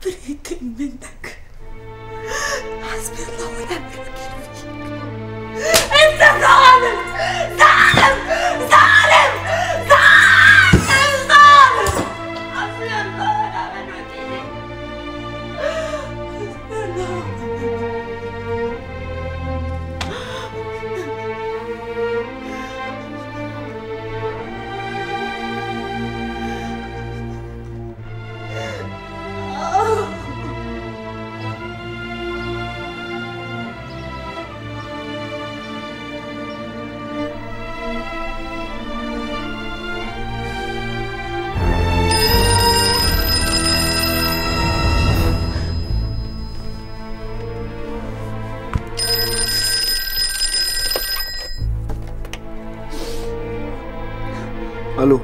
ربنا ينتقم منك حسبي الله ونعم الوكيل فيك انت ظالم ظالم ظالم ظالم ظالم حسبي الله ونعم الوكيل حسبي الله الو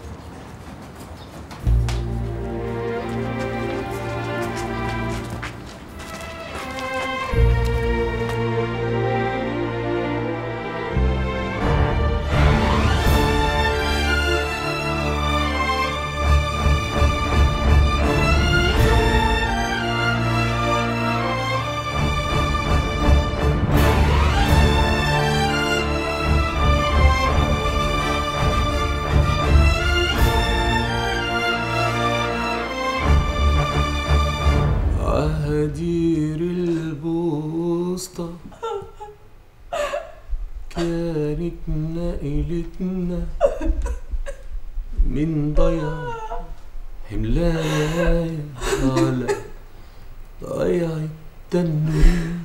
عهدير البوسطة كانت نقلتنا من ضيع حملاية على ضيع التنورين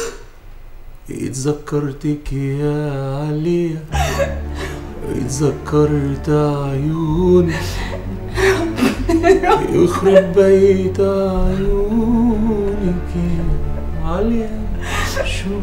اتذكرتك يا عليا اتذكرت عيونك يخرب بيت عيونك يا عليا شو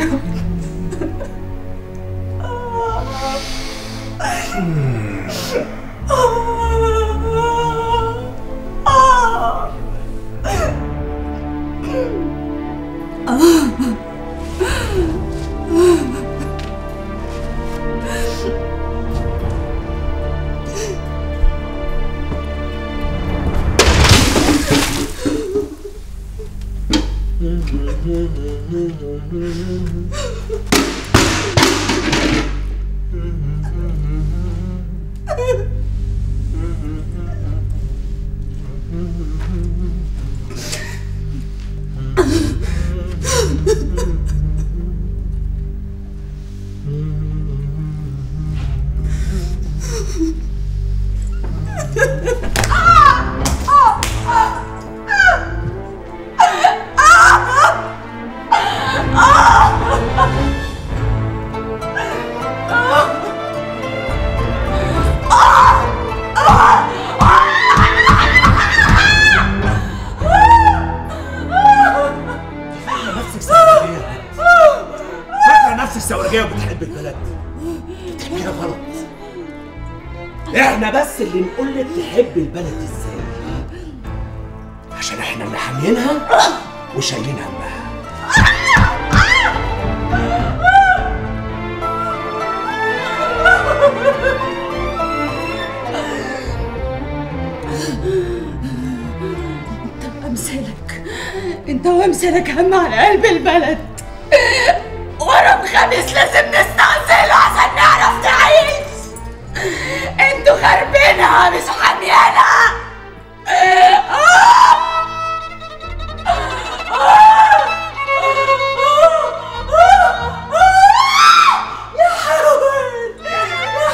نفسك سوداوية فاكرة نفسك سوداوية وبتحب البلد بتحبيها غلط احنا بس اللي نقول لك تحب البلد ازاي عشان احنا اللي حامينها وشايلين همها انت وامثالك انت وامثالك هم على قلب البلد ورم خميس لازم نستأصله عشان نعرف نعيش انتوا خاربينها مش حاميانها يا حيوان يا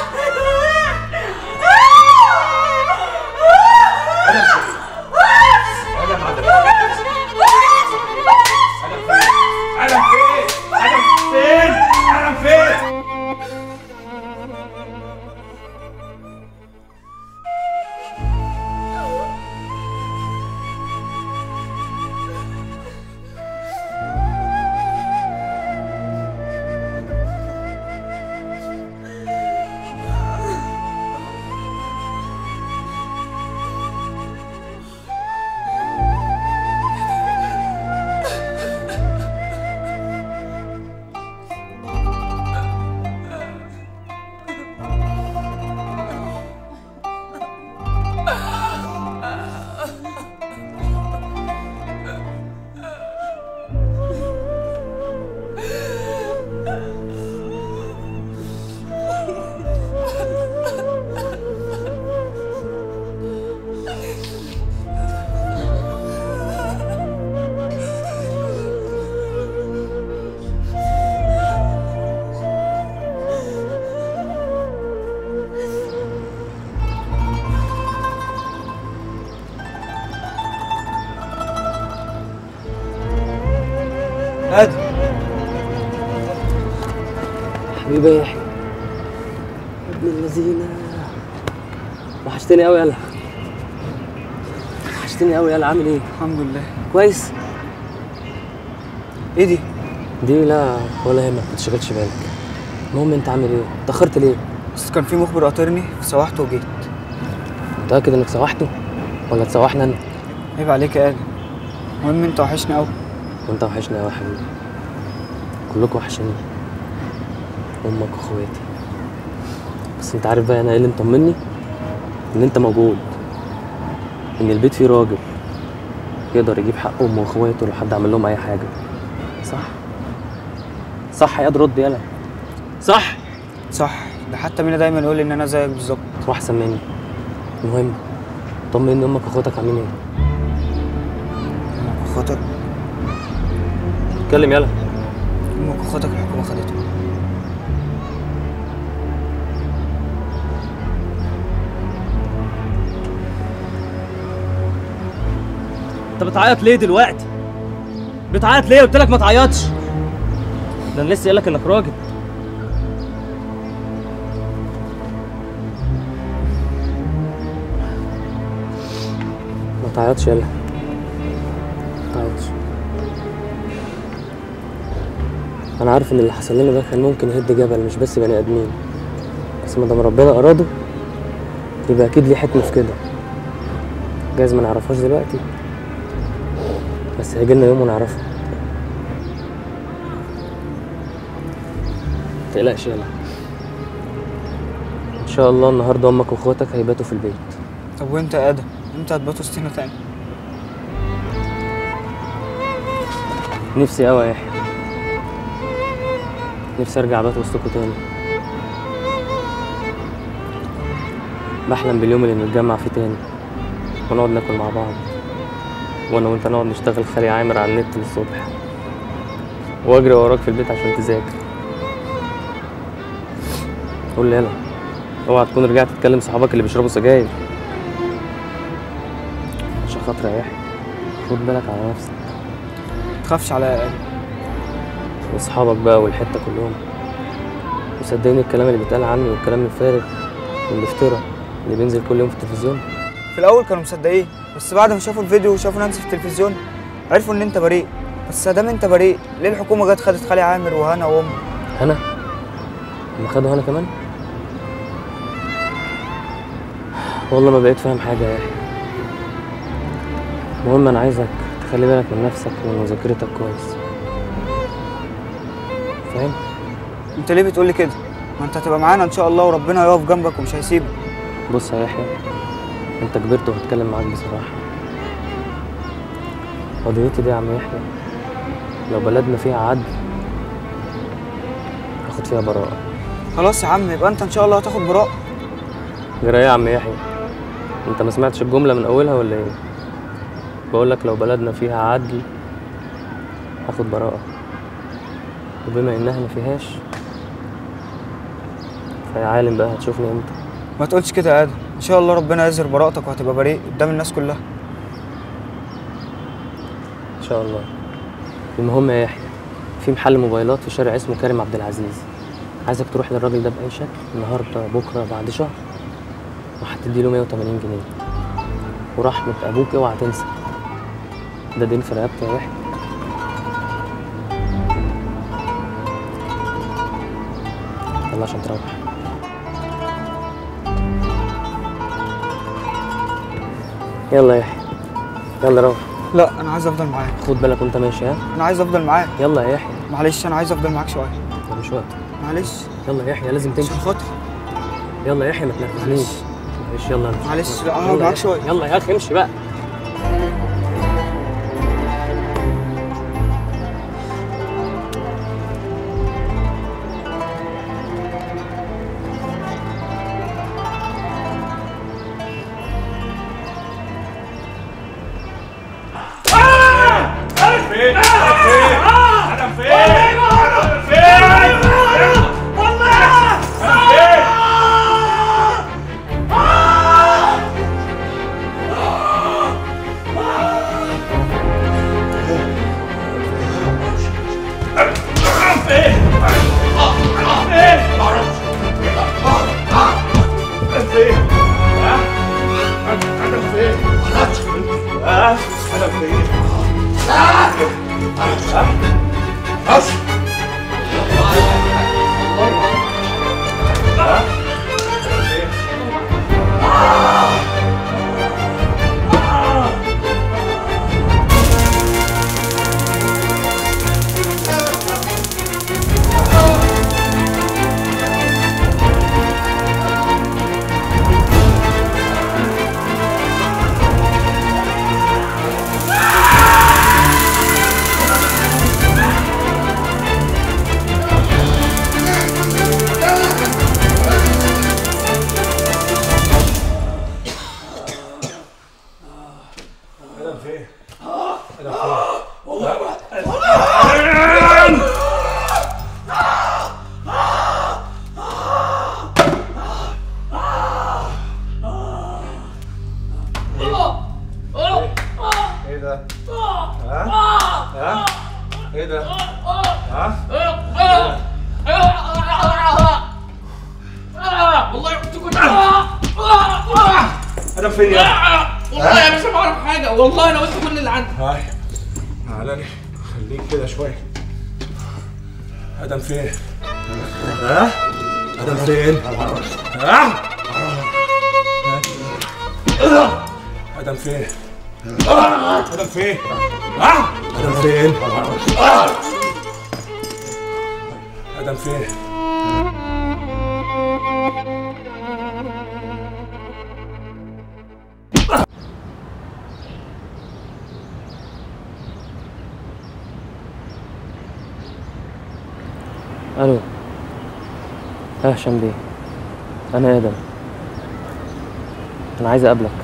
انا بعد انا فين انا فين انا فين ادم حبيبي يا يحيى ابن اللذينة وحشتني قوي يلا وحشتني قوي يلا عامل ايه الحمد لله كويس ايه دي دي لا ولا يهمك ما تشغلش بالك المهم انت عامل ايه اتاخرت ليه بس كان في مخبر قاطرني فسوحته وجيت متاكد انك سوحته ولا تسوحنا انا عيب عليك يا ادم المهم انت وحشني قوي وانت وحشني قوي يا حبيبي كلكم وحشني امك واخواتي بس انت عارف بقى انا ايه اللي مطمني ان انت موجود ان البيت فيه راجل يقدر يجيب حق امه واخواته لو حد عمل لهم اي حاجه صح صح يا رد يلا صح صح ده حتى مينا دايما يقول لي ان انا زيك بالظبط واحسن مني المهم طمني امك واخواتك عاملين ايه امك واخواتك اتكلم يلا امك واخواتك الحكومه خدتهم انت بتعيط ليه دلوقتي بتعيط ليه قلت لك ما تعيطش ده انا لسه قايل لك انك راجل ما تعيطش يلا ما تعيطش انا عارف ان اللي حصل لنا ده كان ممكن يهد جبل مش بس بني ادمين بس ما دام ربنا اراده يبقى اكيد ليه حكمه في كده جايز ما نعرفهاش دلوقتي بس هيجي لنا يوم ونعرفها متقلقش يلا ان شاء الله النهارده امك واخواتك هيباتوا في البيت طب وانت يا ادم امتى هتباتوا وسطينا تاني نفسي قوي يا يحيى نفسي ارجع بات وسطكوا تاني بحلم باليوم اللي نتجمع فيه تاني ونقعد ناكل مع بعض وانا وانت نقعد نشتغل خالي عامر على النت للصبح واجري وراك في البيت عشان تذاكر قول لي يلا اوعى تكون رجعت تكلم صحابك اللي بيشربوا سجاير عشان خاطر يا يحيى خد بالك على نفسك تخافش عليا يا ادم واصحابك بقى والحته كلهم وصدقني الكلام اللي بيتقال عني والكلام الفارغ والافتراء اللي بينزل كل يوم في التلفزيون في الاول كانوا مصدقين بس بعد ما شافوا الفيديو وشافوا نانسي في التلفزيون عرفوا ان انت بريء بس دام انت بريء ليه الحكومه جت خدت خالي عامر وهنا وامه هنا هم خدوا هنا كمان والله ما بقيت فاهم حاجه يا يحيى المهم انا عايزك تخلي بالك من نفسك ومن مذاكرتك كويس فاهم انت ليه بتقولي كده ما انت هتبقى معانا ان شاء الله وربنا يقف جنبك ومش هيسيبك بص يا يحيى انت كبرت وهتكلم معاك بصراحه قضيتي دي يا عم يحيى لو بلدنا فيها عدل هاخد فيها براءه خلاص يا عم يبقى انت ان شاء الله هتاخد براءه جرى ايه يا عم يحيى انت ما سمعتش الجمله من اولها ولا ايه بقول لك لو بلدنا فيها عدل هاخد براءه وبما انها ما فيهاش فيا عالم بقى هتشوفني امتى ما تقولش كده يا ادم ان شاء الله ربنا يظهر براءتك وهتبقى بريء قدام الناس كلها ان شاء الله المهم يا يحيى في محل موبايلات في شارع اسمه كريم عبد العزيز عايزك تروح للراجل ده باي شكل النهارده بكره بعد شهر وهتدي له 180 جنيه ورحمه ابوك اوعى تنسى ده دين في رقبتي يا يحيى يلا عشان تروح يلا يا يحيى يلا روح لا انا عايز افضل معاك خد بالك وانت ماشي ها انا عايز افضل معاك يلا يا يحيى معلش انا عايز افضل معاك شويه ده مش وقت معلش يلا يا يحيى لازم تمشي عشان خاطري يلا يا يحيى ما تنرفزنيش معلش يلا امشي معلش لا يلا اقعد يا معاك يحيى. شويه يلا يا اخي امشي بقى ايه ده؟ ها؟ ها؟ ايه ده؟ ها؟ والله كنت كنت انا فين يا والله انا مش بعرف حاجه والله انا قلت كل اللي عندي هاي تعالى خليك كده شويه ادم فين؟ ها؟ ادم فين؟ ها؟ ادم فين؟ ادم فين؟ ها؟ ادم فين؟ ادم فين؟ الو يا هشام بيه انا ادم انا عايز اقابلك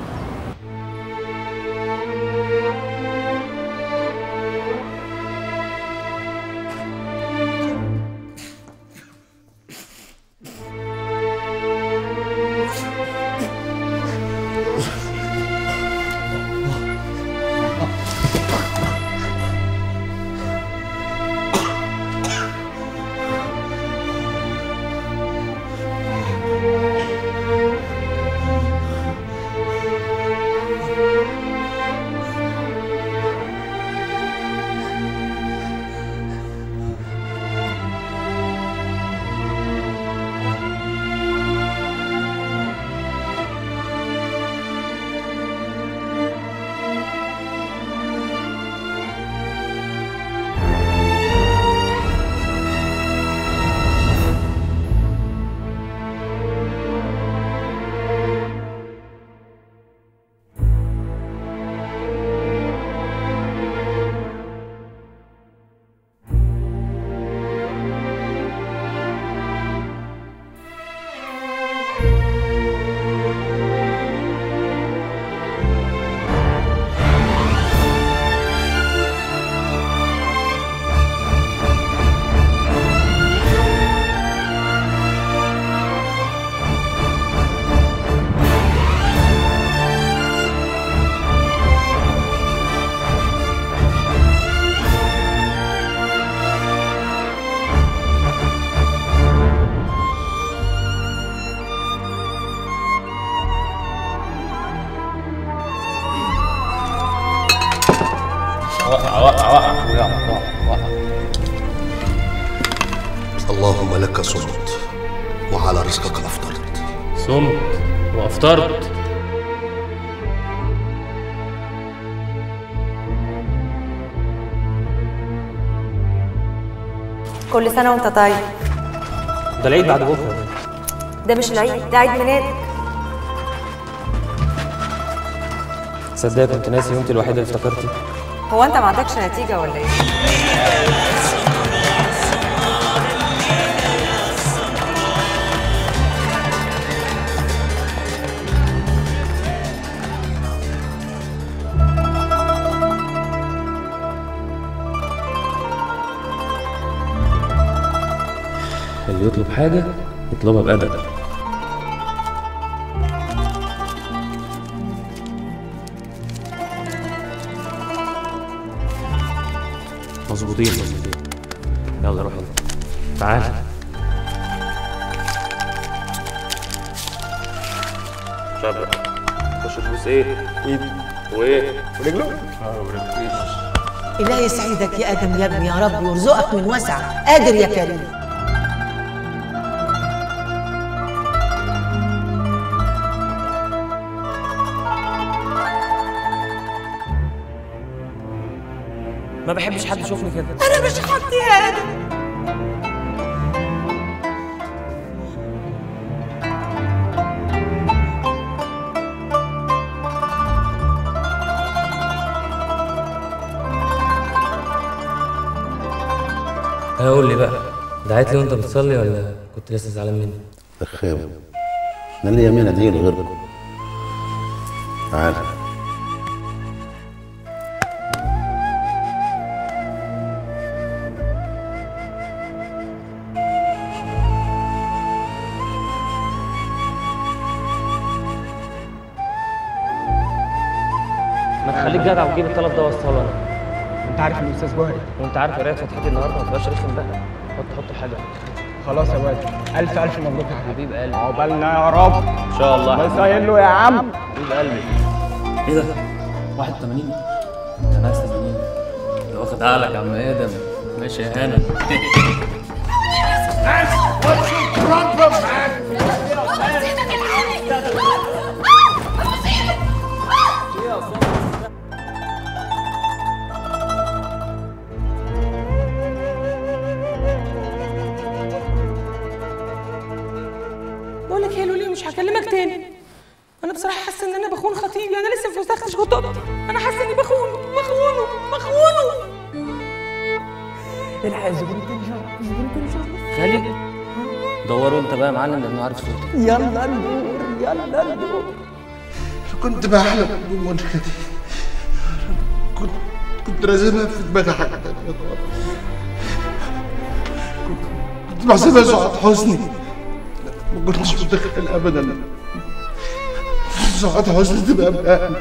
اللهم لك صمت وعلى رزقك أفطرت صمت وافطرت كل سنة وانت طيب ده العيد بعد بكره ده مش العيد ده عيد ميلادك تصدق كنت ناسي وانت الوحيده اللي افتكرتي هو انت ما عندكش نتيجة ولا ايه؟ اللي يطلب حاجه يطلبها بادب مظبوطين مظبوطين يلا روح انت تعال شبر خش تبوس ايه؟ ايدي وايه ورجله اه ورجله إله يسعدك يا آدم يا ابني يا رب ويرزقك من وسع قادر يا كريم ما بحبش حد يشوفني كده أنا مش حد يا آدم قول لي بقى دعيت لي وانت بتصلي ولا كنت لسه زعلان مني رخام انا ليا مين ادعي له غيركم تعال ما تخليك جدع وتجيب الطلب ده وصله انا انت عارف الاستاذ جوهري وانت عارف قرايه فتحتي النهارده ما تبقاش رخم بقى حط حط حاجه خلاص يا واد الف الف مبروك يا حبيبي حبيب قلبي عقبالنا يا رب ان شاء الله الله يسهل له يا عم حبيب قلبي ايه ده 81 انا عايز 80 ده واخد عقلك يا عم ادم ماشي يا هنا بقول لك يا لولي مش هكلمك تاني انا بصراحه حاسه ان انا بخون خطيبي انا لسه في مستخدش خطوبتي انا حاسه اني بخونه بخونه بخونه الحق زبون تنشر زبون تنشر خالد دوروا انت بقى يا معلم لانه عارف صوتك يلا ندور يلا ندور كنت بحلم بالمنشأة دي كنت كنت رازمها في دماغي حاجة تانية خالص كنت كنت بحسبها سعاد حسني ما كنتش متخيل أبدا سعاد حسني تبقى بقى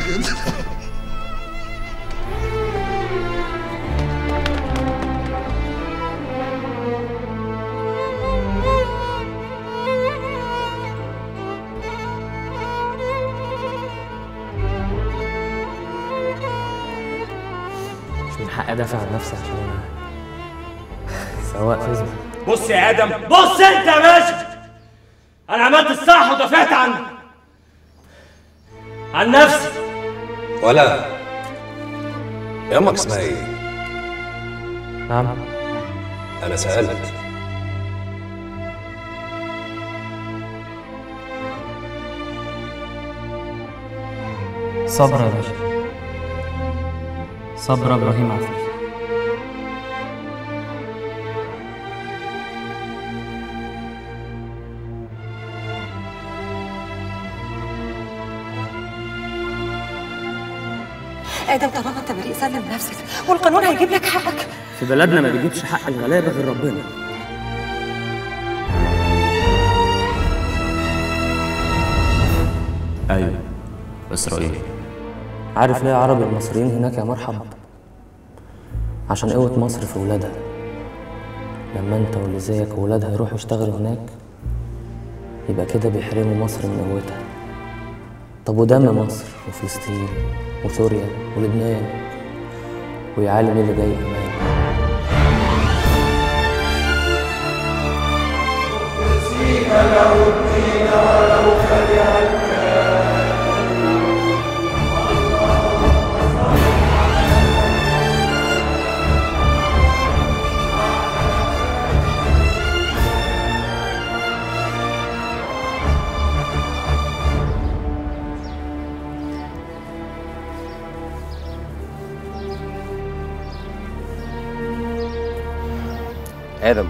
مش من حقي ادافع عن نفسي عشان انا سواق فيسبوك بص يا ادم بص انت يا باشا انا عملت الصح ودافعت عن عن نفسي ولا يا امك اسمها ايه؟ نعم انا سالت صبر يا باشا صبر ابراهيم عفيف آدم طالما أنت بريء سلم نفسك والقانون هيجيب لك حقك في بلدنا ما بيجيبش حق الغلابه غير ربنا ايوه اسرائيل عارف ليه عرب المصريين هناك يا مرحب عشان قوة مصر في ولادها لما انت واللي زيك وولادها يروحوا يشتغلوا هناك يبقى كده بيحرموا مصر من قوتها طب ودم مصر وفلسطين وسوريا ولبنان ويا عالم إيه اللي جاي كمان ادم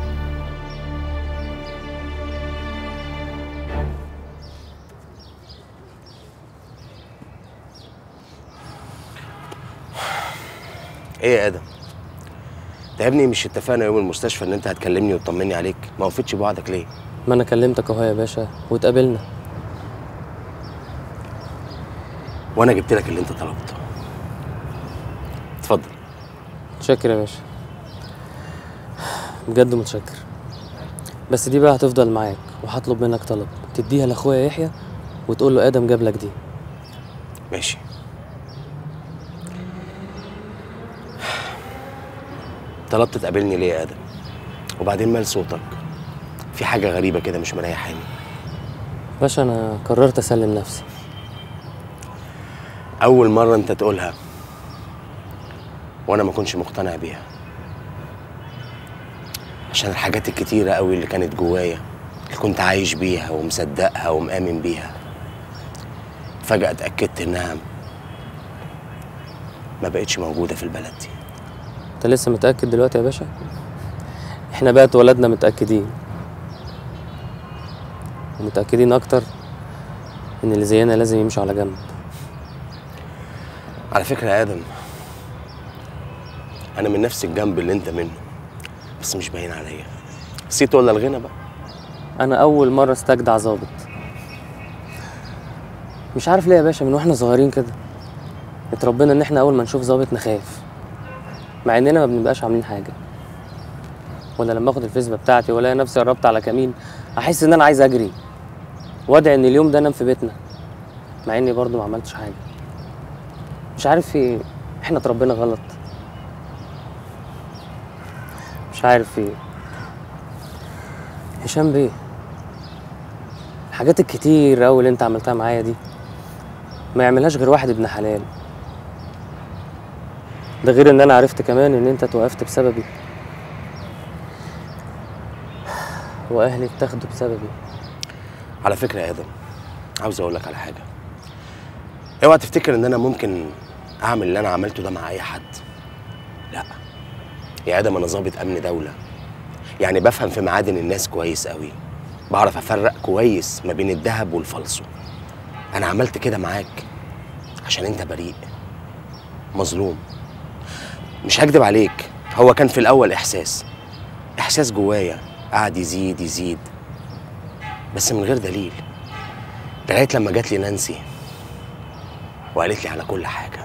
ايه يا ادم ده يا ابني مش اتفقنا يوم المستشفى ان انت هتكلمني وتطمني عليك ما وفتش بوعدك ليه ما انا كلمتك اهو يا باشا واتقابلنا وانا جبت لك اللي انت طلبته اتفضل متشكر يا باشا بجد متشكر بس دي بقى هتفضل معاك وهطلب منك طلب تديها لاخويا يحيى وتقول له ادم جاب لك دي ماشي طلبت تقابلني ليه يا ادم وبعدين مال صوتك في حاجه غريبه كده مش مريحاني باشا انا قررت اسلم نفسي اول مره انت تقولها وانا ما كنتش مقتنع بيها عشان الحاجات الكتيره قوي اللي كانت جوايا اللي كنت عايش بيها ومصدقها ومآمن بيها فجأة اتأكدت إنها ما بقتش موجودة في البلد دي انت لسه متاكد دلوقتي يا باشا احنا بقى اتولدنا متاكدين ومتاكدين اكتر ان اللي زينا لازم يمشوا على جنب على فكرة يا آدم أنا من نفس الجنب اللي أنت منه بس مش باين عليا نسيت ولا الغنى بقى انا اول مره استجدع ظابط مش عارف ليه يا باشا من واحنا صغيرين كده اتربينا ان احنا اول ما نشوف ظابط نخاف مع اننا ما بنبقاش عاملين حاجه ولا لما اخد الفيسبا بتاعتي والاقي نفسي قربت على كمين احس ان انا عايز اجري وادعي ان اليوم ده انام في بيتنا مع اني برضو ما عملتش حاجه مش عارف في ايه احنا اتربينا غلط مش عارف في ايه هشام بيه الحاجات الكتير قوي اللي انت عملتها معايا دي ما يعملهاش غير واحد ابن حلال ده غير ان انا عرفت كمان ان انت توقفت بسببي واهلي اتاخدوا بسببي على فكرة يا آدم عاوز أقول لك على حاجة اوعى تفتكر إن أنا ممكن أعمل اللي أنا عملته ده مع أي حد لا يا آدم أنا ظابط أمن دولة يعني بفهم في معادن الناس كويس قوي بعرف أفرق كويس ما بين الذهب والفلسو أنا عملت كده معاك عشان أنت بريء مظلوم مش هكدب عليك هو كان في الأول إحساس إحساس جوايا قعد يزيد يزيد بس من غير دليل لغايه لما جات لي نانسي وقالت لي على كل حاجه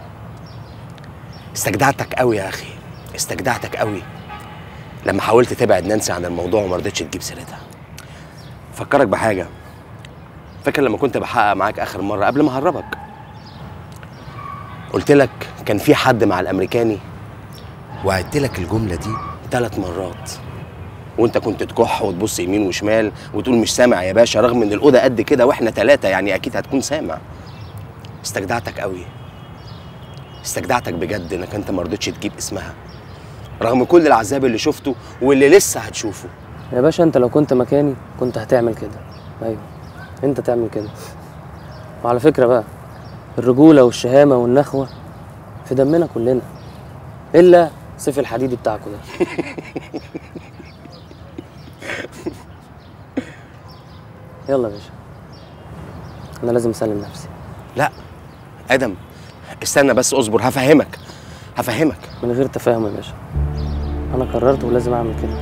استجدعتك قوي يا اخي استجدعتك قوي لما حاولت تبعد نانسي عن الموضوع وما رضتش تجيب سيرتها فكرك بحاجه فاكر لما كنت بحقق معاك اخر مره قبل ما اهربك قلت لك كان في حد مع الامريكاني وعدت لك الجمله دي ثلاث مرات وانت كنت تكح وتبص يمين وشمال وتقول مش سامع يا باشا رغم ان الاوضه قد كده واحنا ثلاثه يعني اكيد هتكون سامع استجدعتك قوي استجدعتك بجد انك انت ما رضيتش تجيب اسمها رغم كل العذاب اللي شفته واللي لسه هتشوفه يا باشا انت لو كنت مكاني كنت هتعمل كده ايوه انت تعمل كده وعلى فكره بقى الرجوله والشهامه والنخوه في دمنا كلنا الا سيف الحديدي بتاعكوا ده يلا يا باشا انا لازم اسلم نفسي لا ادم استنى بس اصبر هفهمك هفهمك من غير تفاهم يا باشا انا قررت ولازم اعمل كده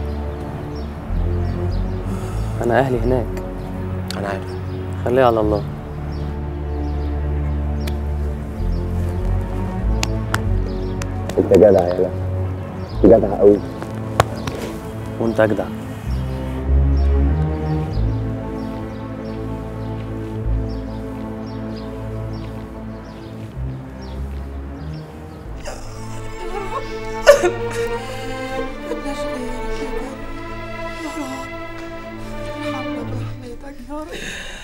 انا اهلي هناك انا عارف خليها على الله انت جدع يا جدع قوي وانت اجدع ملناش غيرك يا رب يا رب ارحمنا برحمتك يا رب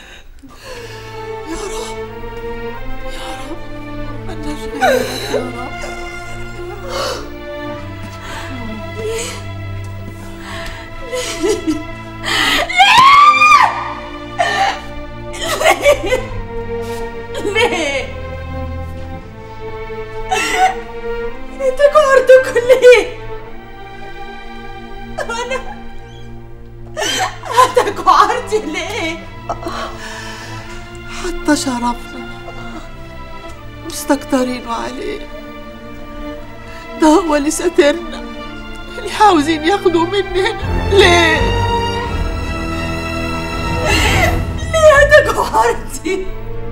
يا رب يا رب ملناش غيرك يا رب ليه؟ انت قهرتكم ليه؟ انا هتقهرتي ليه؟ حتى شرفنا مستكترينه عليه ده هو اللي ساترنا اللي عاوزين ياخدوا مننا ليه؟ ليه هتقهرتي؟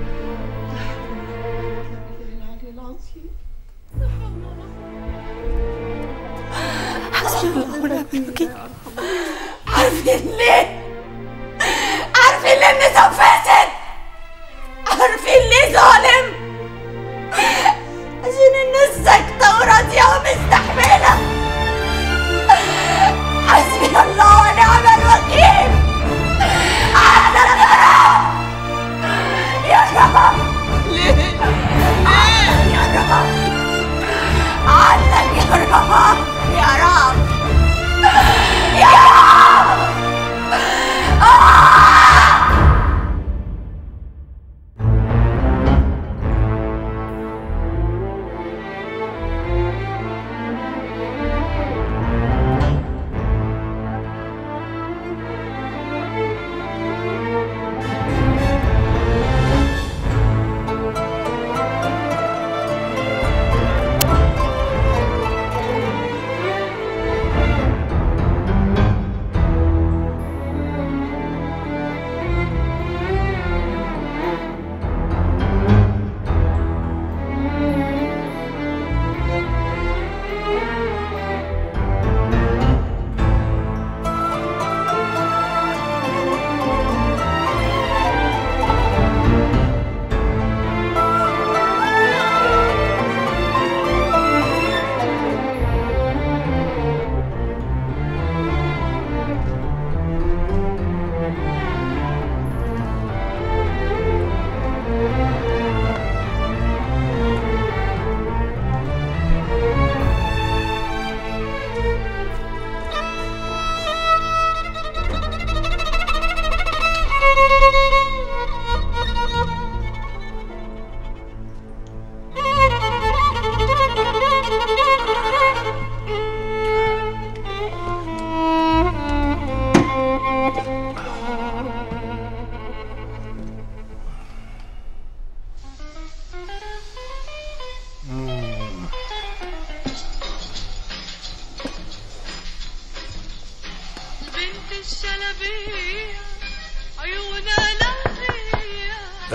حسبي الله ونعم الوكيل عارفين ليه؟ عارفين ليه النظام فاسد؟ عارفين ليه ظالم؟ عشان الناس ساكتة وراضية ومستحملة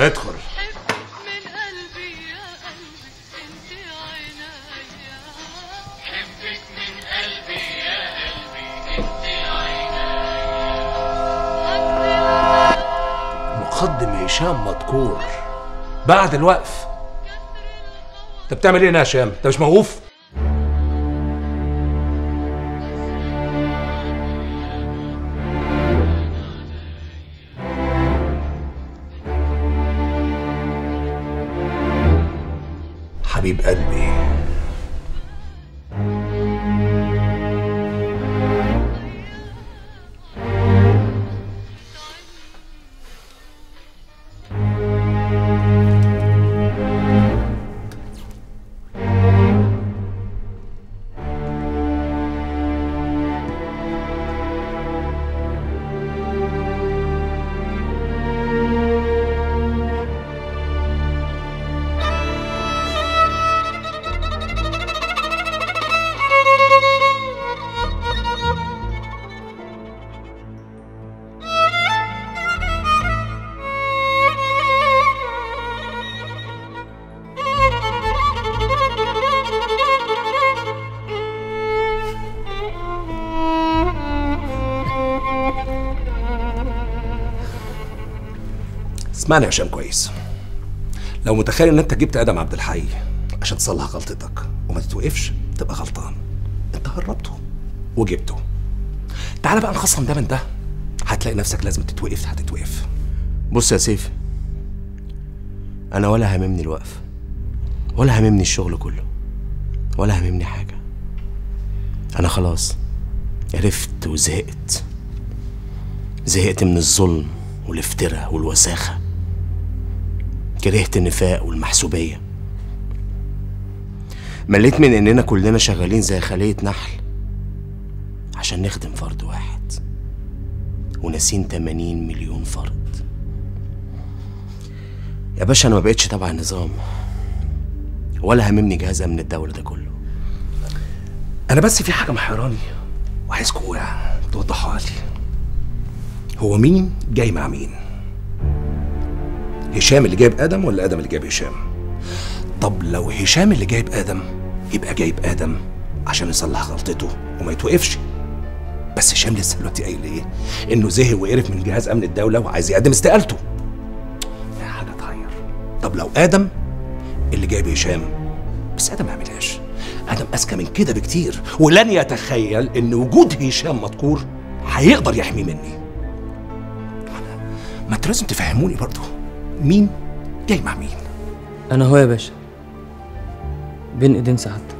ادخل مقدم هشام مدكور بعد الوقف انت بتعمل ايه هنا يا هشام انت مش موقوف حبيب قلبي اسمعني يا هشام كويس لو متخيل ان انت جبت ادم عبد الحي عشان تصلح غلطتك وما تتوقفش تبقى غلطان انت هربته وجبته تعالى بقى نخصم ده من ده هتلاقي نفسك لازم تتوقف هتتوقف بص يا سيف انا ولا هاممني الوقف ولا هاممني الشغل كله ولا هاممني حاجه انا خلاص عرفت وزهقت زهقت من الظلم والافتراء والوساخه كرهت النفاق والمحسوبيه مليت من اننا كلنا شغالين زي خليه نحل عشان نخدم فرد واحد وناسين 80 مليون فرد يا باشا انا ما بقتش تبع النظام ولا هاممني جهاز امن الدوله ده كله انا بس في حاجه محيراني وعايزكوا توضحوها لي هو مين جاي مع مين هشام اللي جايب ادم ولا ادم اللي جايب هشام طب لو هشام اللي جايب ادم يبقى جايب ادم عشان يصلح غلطته وما يتوقفش بس هشام لسه دلوقتي قايل ايه انه زهق وقرف من جهاز امن الدوله وعايز يقدم استقالته في حاجه تغير طب لو ادم اللي جايب هشام بس ادم ما يعملهاش ادم اذكى من كده بكتير ولن يتخيل ان وجود هشام مذكور هيقدر يحميه مني ما انتوا لازم تفهموني برضه مين جاي مع مين انا هو يا باشا بين ايدين سعادتك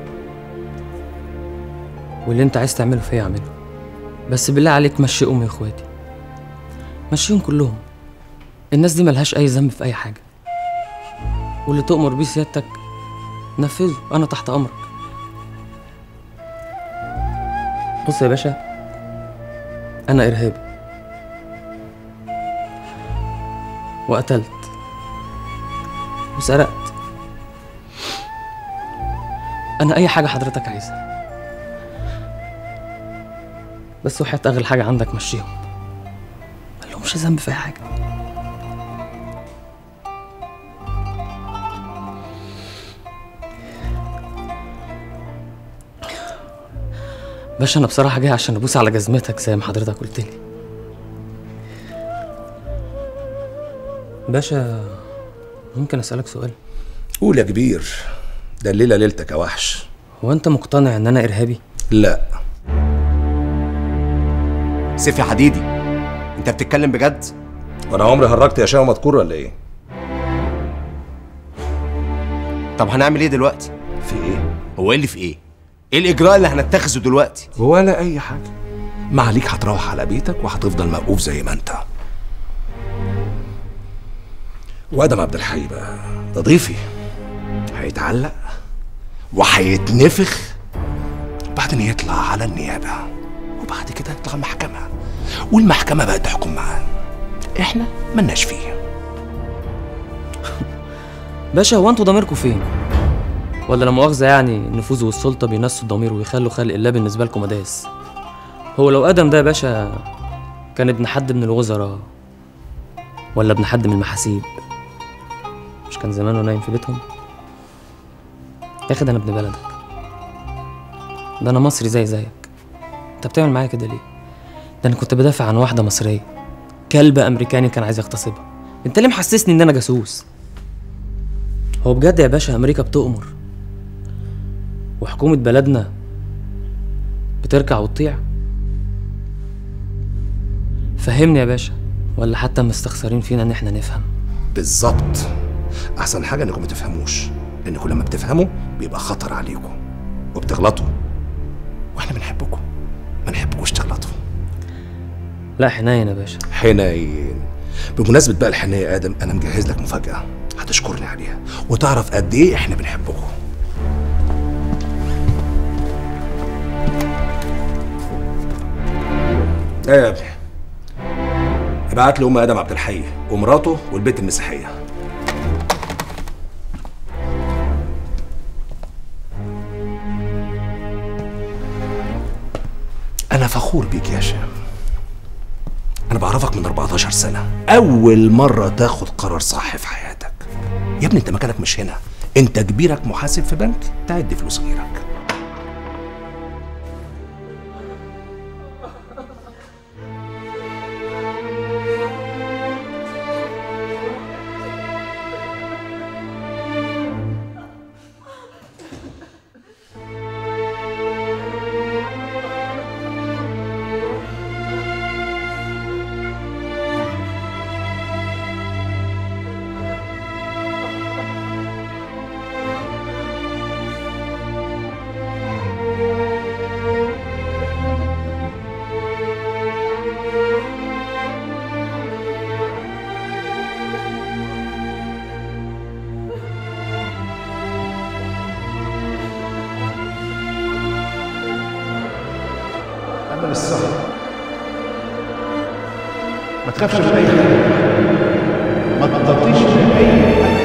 واللي انت عايز تعمله فيا اعمله بس بالله عليك مشي امي واخواتي مشيهم كلهم الناس دي ملهاش اي ذنب في اي حاجه واللي تؤمر بيه سيادتك نفذه انا تحت امرك بص يا باشا انا ارهابي وقتلت وسرقت انا اي حاجه حضرتك عايزها بس وحياة اغلى حاجه عندك مشيهم ملهمش ذنب في اي حاجه باشا انا بصراحه جاي عشان ابوس على جزمتك زي ما حضرتك قلت لي باشا ممكن اسالك سؤال قول يا كبير ده الليله ليلتك يا وحش هو انت مقتنع ان انا ارهابي لا سيف يا حديدي انت بتتكلم بجد وانا عمري هرجت يا شاو مذكور ولا ايه طب هنعمل ايه دلوقتي في ايه هو ايه اللي في ايه ايه الاجراء اللي هنتخذه دلوقتي ولا اي حاجه ما عليك هتروح على بيتك وهتفضل موقوف زي ما انت وادم عبد الحي بقى ده ضيفي هيتعلق وهيتنفخ وبعدين يطلع على النيابه وبعد كده يطلع المحكمه والمحكمه بقى تحكم معاه احنا ملناش فيه باشا هو انتوا ضميركم فين ولا لا مؤاخذه يعني النفوذ والسلطه بينسوا الضمير ويخلوا خلق الله بالنسبه لكم مداس هو لو ادم ده يا باشا كان ابن حد من الوزراء ولا ابن حد من المحاسيب مش كان زمانه نايم في بيتهم يا اخي ده انا ابن بلدك ده انا مصري زي زيك انت بتعمل معايا كده ليه ده انا كنت بدافع عن واحده مصريه كلب امريكاني كان عايز يغتصبها انت ليه محسسني ان انا جاسوس هو بجد يا باشا امريكا بتؤمر وحكومه بلدنا بتركع وتطيع فهمني يا باشا ولا حتى مستخسرين فينا ان احنا نفهم بالظبط احسن حاجه انكم ما تفهموش لانكم لما بتفهموا بيبقى خطر عليكم وبتغلطوا واحنا بنحبكم ما نحبكوش تغلطوا لا حنين يا باشا حنين بمناسبة بقى الحنية يا آدم أنا مجهز لك مفاجأة هتشكرني عليها وتعرف قد إيه إحنا بنحبكم إيه يا ابني ابعت لي أم آدم عبد الحي ومراته والبنت المسيحية أنا فخور بيك يا هشام أنا بعرفك من 14 سنة أول مرة تاخد قرار صح في حياتك يا ابني أنت مكانك مش هنا أنت كبيرك محاسب في بنك تعد فلوس غيرك اعمل الصح ما تخافش من اي حاجه ما تطيش من اي حاجه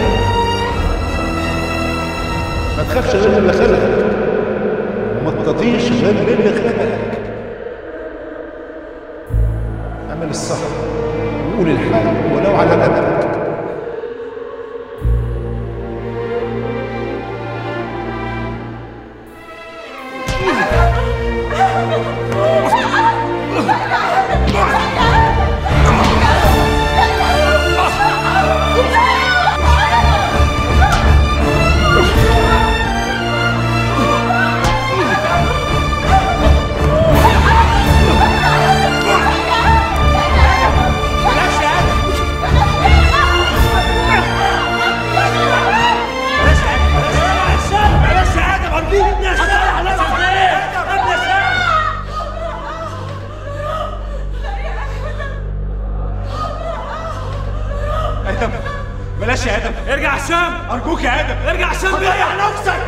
ما تخافش غير من اللي خلقك وما تطيش غير من اللي خلقك اعمل الصح وقول الحق ولو على قدك ادم بلاش يا ادم ارجع هشام ارجوك يا ادم ارجع هشام ريح نفسك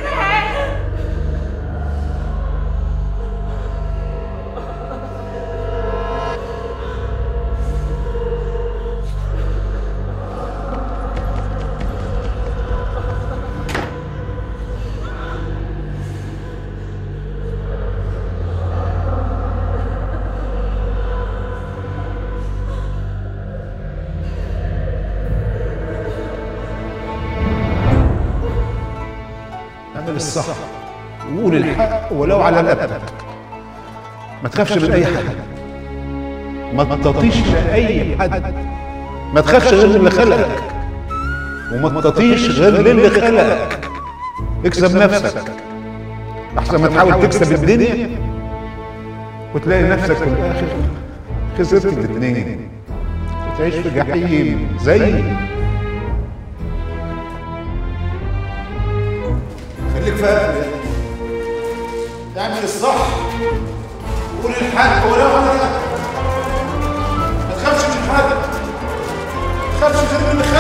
اعمل الصح وقول الحق ولو على قدك ما تخافش من اي حاجه ما تطيش لاي حد ما تخافش غير من اللي خلقك وما تطيش غير للي خلقك اكسب نفسك احسن ما تحاول تكسب الدنيا وتلاقي نفسك في الاخر خسرت الاثنين وتعيش في جحيم زي خليك فاهم اعمل الصح قول الحق ولو على ما تخافش من حاجه ما تخافش غير من اللي